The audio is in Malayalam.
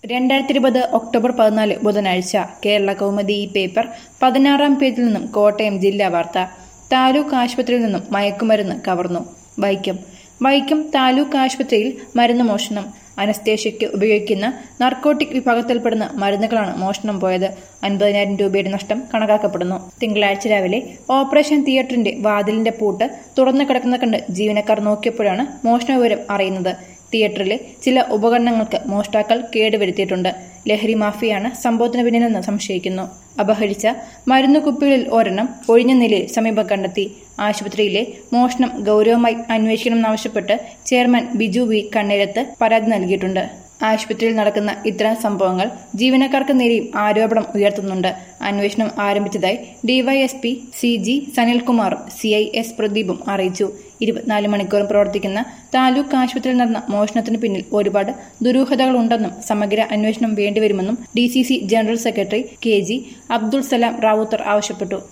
രണ്ടായിരത്തി ഇരുപത് ഒക്ടോബർ പതിനാല് ബുധനാഴ്ച കേരള കൗമുദി ഈ പേപ്പർ പതിനാറാം പേജിൽ നിന്നും കോട്ടയം ജില്ലാ വാർത്ത താലൂക്ക് ആശുപത്രിയിൽ നിന്നും മയക്കുമരുന്ന് കവർന്നു വൈക്കം വൈക്കം താലൂക്ക് ആശുപത്രിയിൽ മരുന്ന് മോഷണം അനസ്തേഷ്യയ്ക്ക് ഉപയോഗിക്കുന്ന നർക്കോട്ടിക് വിഭാഗത്തിൽപ്പെടുന്ന മരുന്നുകളാണ് മോഷണം പോയത് അൻപതിനായിരം രൂപയുടെ നഷ്ടം കണക്കാക്കപ്പെടുന്നു തിങ്കളാഴ്ച രാവിലെ ഓപ്പറേഷൻ തിയേറ്ററിന്റെ വാതിലിന്റെ പൂട്ട് തുറന്നു കിടക്കുന്ന കണ്ട് ജീവനക്കാർ നോക്കിയപ്പോഴാണ് മോഷണ വിവരം അറിയുന്നത് തിയേറ്ററിലെ ചില ഉപകരണങ്ങൾക്ക് മോഷ്ടാക്കൾ കേടുവരുത്തിയിട്ടുണ്ട് ലഹരി മാഫിയാണ് സംഭവത്തിന് പിന്നിലെന്ന് സംശയിക്കുന്നു അപഹരിച്ച മരുന്ന് കുപ്പികളിൽ ഒരെണ്ണം ഒഴിഞ്ഞ നിലയിൽ സമീപം കണ്ടെത്തി ആശുപത്രിയിലെ മോഷണം ഗൗരവമായി അന്വേഷിക്കണമെന്നാവശ്യപ്പെട്ട് ചെയർമാൻ ബിജു വി കണ്ണേരത്ത് പരാതി നൽകിയിട്ടുണ്ട് ആശുപത്രിയിൽ നടക്കുന്ന ഇത്തരം സംഭവങ്ങൾ ജീവനക്കാർക്ക് നേരെയും ആരോപണം ഉയർത്തുന്നുണ്ട് അന്വേഷണം ആരംഭിച്ചതായി ഡിവൈഎസ്പി സി ജി സനിൽകുമാറും സി ഐ എസ് പ്രദീപും അറിയിച്ചു ഇരുപത്തിനാല് മണിക്കൂറും പ്രവർത്തിക്കുന്ന താലൂക്ക് ആശുപത്രിയിൽ നടന്ന മോഷണത്തിന് പിന്നിൽ ഒരുപാട് ദുരൂഹതകളുണ്ടെന്നും സമഗ്ര അന്വേഷണം വേണ്ടിവരുമെന്നും D C C general secretary K G Abdul Salam Rawther ആവശ്യപ്പെട്ടു